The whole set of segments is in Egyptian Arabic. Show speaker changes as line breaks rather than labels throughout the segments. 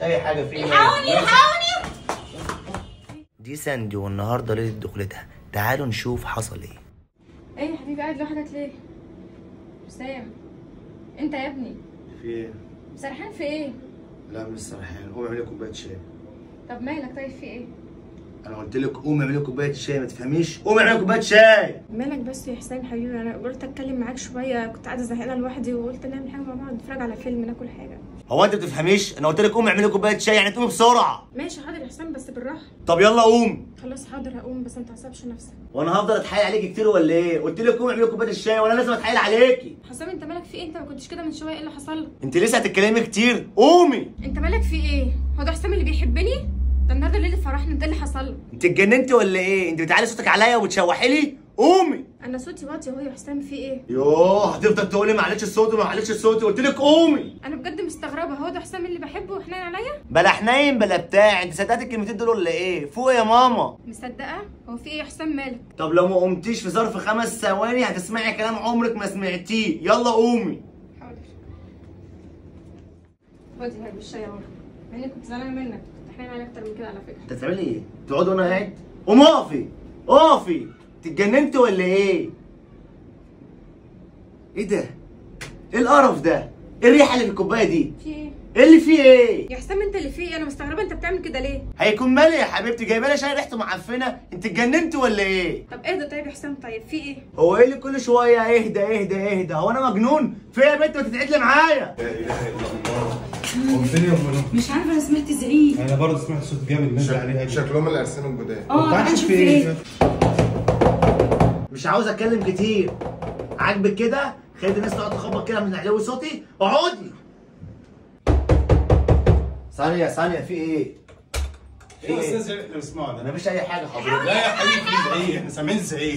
اي حاجه فيه
الحقوني الحقوني
دي ساندي والنهارده ليله دخلتها تعالوا نشوف حصل ايه
ايه يا حبيبي قاعد لوحدك ليه حسام انت يا ابني
في ايه؟
سرحان في ايه
لا مش سرحان قوم اعملي كوبايه شاي
طب مالك طيب في ايه
انا قلت لك قوم اعملي كوبايه شاي ما تفهميش قوم اعملي كوبايه شاي
مالك بس يا حسام حبيبي انا قلت اتكلم معاك شويه كنت قاعده زهقانه لوحدي وقلت نعمل حاجه مع بعض نتفرج على فيلم ناكل حاجه
هو انت بتفهميش انا قلت لك قوم اعملي كوبايه شاي يعني تقومي بسرعه
ماشي حاضر يا حسام بس بالراحه
طب يلا قوم
خلاص حاضر هقوم بس ما تعصبش نفسك
وانا هفضل اتحايل عليكي كتير ولا ايه قلت لك قوم اعملي كوبايه الشاي وانا لازم اتحايل عليكي
حسام انت مالك في ايه انت ما كنتش كده من شويه ايه اللي حصل لك
انت لسه هتتكلمي كتير قومي
انت مالك في ايه هو ده حسام اللي بيحبني ده النهارده ليله فرحنا انت اللي حصل لك
انت اتجننتي ولا ايه انت بتعلي صوتك عليا وبتشوحي لي قومي
انا صوتي واطي اهو يا حسام في ايه
يوه هتفضل تقولي معلش الصوت وما معلش الصوت قلت لك قومي
انا بجد مستغربه هو ده حسام اللي بحبه وحنين عليا
بلا حنين بلا بتاع انت صدقت الكلمتين دول ولا ايه فوق يا ماما
مصدقه هو في ايه يا حسام مالك
طب لو ما قمتيش في ظرف خمس ثواني هتسمعي كلام عمرك ما سمعتيه يلا قومي
حاضر خدي هاي بالشاي اهو مع اني كنت زعلانه منك كنت حنين عليا اكتر من كده على فكره
انت بتعملي ايه؟ تقعدي وانا قاعد؟ قوم اقفي اقفي اتجننت ولا ايه؟ ايه ده؟ ايه القرف ده؟ ايه الريحه اللي في الكوبايه دي؟
في ايه
ايه اللي فيه ايه؟
يا حسام انت اللي في ايه انا مستغربه انت بتعمل كده ليه
هيكون مالي يا حبيبتي جايبه لي شاي ريحته معفنه انت اتجننت ولا ايه؟
طب اهدى طيب يا حسام طيب في ايه
هو ايه اللي كل شويه اهدى اهدى اهدى هو انا مجنون؟ في ايه يا بنت ما تتعدلي معايا؟
فين يا ام
مش عارفه انا سمعت زعيق
انا برضه سمعت صوت جامد نزل عليها دي.
شكلهم الارسنال الجداد
اه تعالى نشوف في ايه
مش عاوز اتكلم كتير عاجبك كده؟ خلي الناس تقعد تخبط كده من علوي صوتي اقعدي ثانية ثانية في ايه؟ في
ايه يا
ايه؟
استاذ احنا بنسمعه ده
مفيش أي حاجة حضرتك
لا يا حبيبي في زعيق احنا سامعين زعيق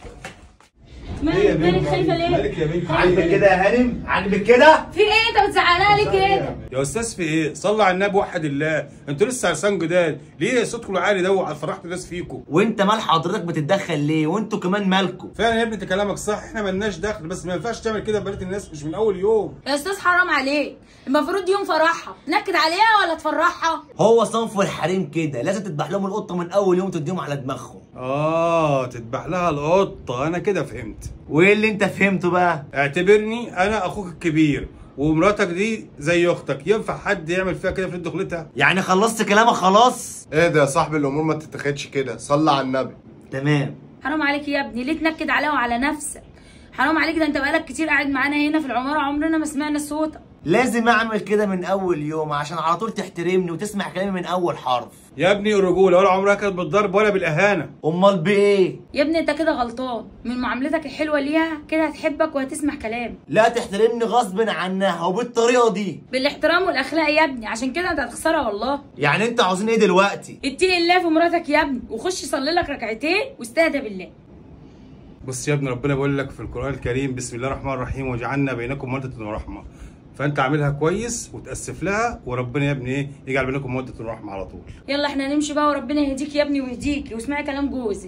مالك مالك خايفه ليه
مالك يا بنتي
عاجبك كده يا هانم؟ عاجبك كده؟
في ايه انت بتزعلها لي كده
يا استاذ في ايه صلى على النبي وحد الله انتوا لسه عرسان جداد ليه صوتكم العالي ده وفرحت الناس فيكم
وانت مال حضرتك بتتدخل ليه؟ وانتوا كمان مالكم؟
فعلا يا ابني انت كلامك صح احنا مالناش دخل بس ما ينفعش تعمل كده ببنات الناس مش من اول يوم
يا استاذ حرام عليك المفروض يوم فرحها نكد عليها ولا تفرحها
هو صنف الحريم كده لازم تذبح لهم القطة من أول يوم تديهم على دماغهم
اه تذبح لها القطه انا كده فهمت
وايه اللي انت فهمته بقى؟
اعتبرني انا اخوك الكبير ومراتك دي زي اختك ينفع حد يعمل فيها كده في ليله دخلتها
يعني خلصت كلامك خلاص؟
ايه ده يا صاحبي الامور ما تتاخدش كده صلى على النبي
تمام
حرام عليك يا ابني ليه تنكد عليها وعلى نفسك حرام عليك ده انت بقالك كتير قاعد معانا هنا في العماره عمرنا ما سمعنا صوتك
لازم اعمل كده من اول يوم عشان على طول تحترمني وتسمع كلامي من اول حرف
يا ابني الرجوله ولا عمرها كانت بالضرب ولا بالاهانه
امال بايه
يا ابني انت كده غلطان من معاملتك الحلوه ليها كده هتحبك وهتسمع كلام
لا تحترمني غصب عنها وبالطريقه دي
بالاحترام والاخلاق يا ابني عشان كده انت هتخسرها والله
يعني انت عاوزين ايه دلوقتي
اتقي الله في مراتك يا ابني وخش صلي لك ركعتين واستهدى بالله
بص يا ابني ربنا بيقول لك في القران الكريم بسم الله الرحمن الرحيم وجعلنا بينكم موده ورحمه فانت اعملها كويس وتاسف لها وربنا يا ابني ايه يجعل بينكم موده ورحمه على طول
يلا احنا نمشي بقى وربنا يهديك يا ابني ويهديكي واسمعي كلام جوزك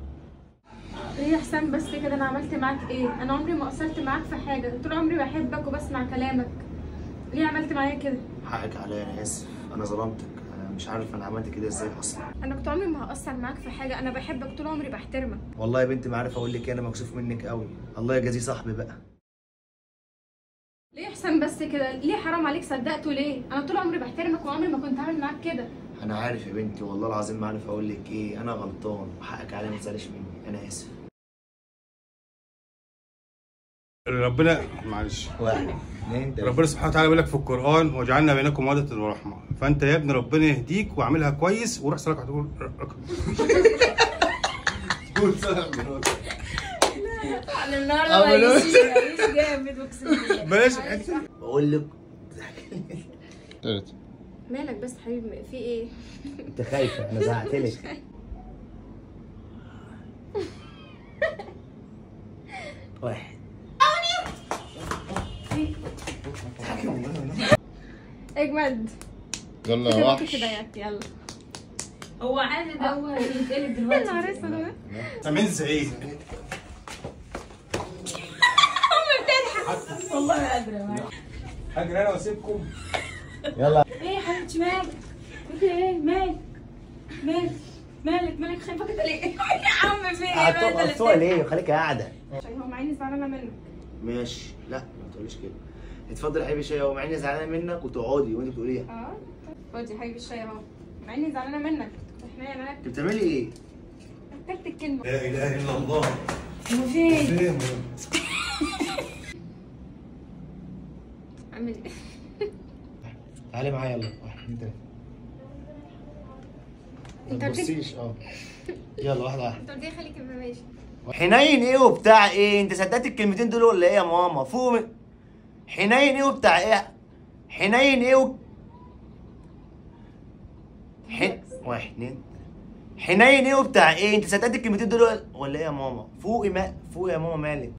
ايه يا حسام بس كده انا عملت معاك ايه انا عمري ما قصرت معاك في حاجه طول عمري بحبك وبسمع كلامك ليه عملت معايا كده
حقك عليا انا اسف انا ظلمتك انا مش عارف انا عملت كده ازاي اصلا
انا كنت عمري ما هقصر معاك في حاجه انا بحبك طول عمري بحترمك
والله يا بنتي ما عارف اقول لك ايه انا مكسوف منك قوي الله يجازيه صاحبي بقى
ليه يا حسام بس كده ليه حرام عليك صدقته ليه انا طول عمري بحترمك وعمري ما كنت هعمل معاك كده
انا عارف يا بنتي والله العظيم ما عارف اقول لك ايه انا غلطان وحقك عليا ما تزعليش مني انا اسف
ربنا معلش
واحد اثنين تلاته
ربنا سبحانه وتعالى بيقول لك في القران وجعلنا بينكم موده ورحمه فانت يا ابني ربنا يهديك واعملها كويس وروح صلاه هتقول
على النهارده مقاييس مقاييس جامد اقسم بالله
بلاش الحته
بقول لك
مالك بس حبيبي في ايه
انت خايفه انا زعقت لك واحد
اجمد
يلا يا
كده
وحش
كده يا يلا
هو عادي ده هو يتقلب
يا
دلوقتي
نهار اسود
سامعين زعيق
والله ما قادره معاك
هاجر انا واسيبكم
يلا
ايه يا حبيبتي
حبيبتي مالك في ايه مالك مالك مالك مالك خايفه كده ليه يا عم في ايه
هتقف
مالك
مبسوطه ليه خليك قاعده
هو مع اني زعلانه منك
ماشي لا ما تقوليش كده اتفضل يا حبيبي شاي هو مع اني زعلانه منك وتقعدي وانت بتقوليها
اه خد يا حبيبي الشاي اهو مع اني زعلانه منك احنا يا
انت بتعملي ايه؟
اكلت الكلمه
لا اله الا الله
هو فين
فين
عامل ايه
تعالي معايا يلا واحد اتنين تلاته
انت
ما
قلت لي-
تبصيش اه يلا واحده واحده
انت قلت لي خليك يبقى ماشي
حنين ايه وبتاع ايه انت صدقت الكلمتين دول ولا ايه يا ماما فوق من- حنين ايه وبتاع ايه حنين ايه و... حن... واحد اتنين حنين ايه وبتاع ايه انت صدقت الكلمتين دول ولا ايه يا ماما فوقي ما فوقي يا ماما مالك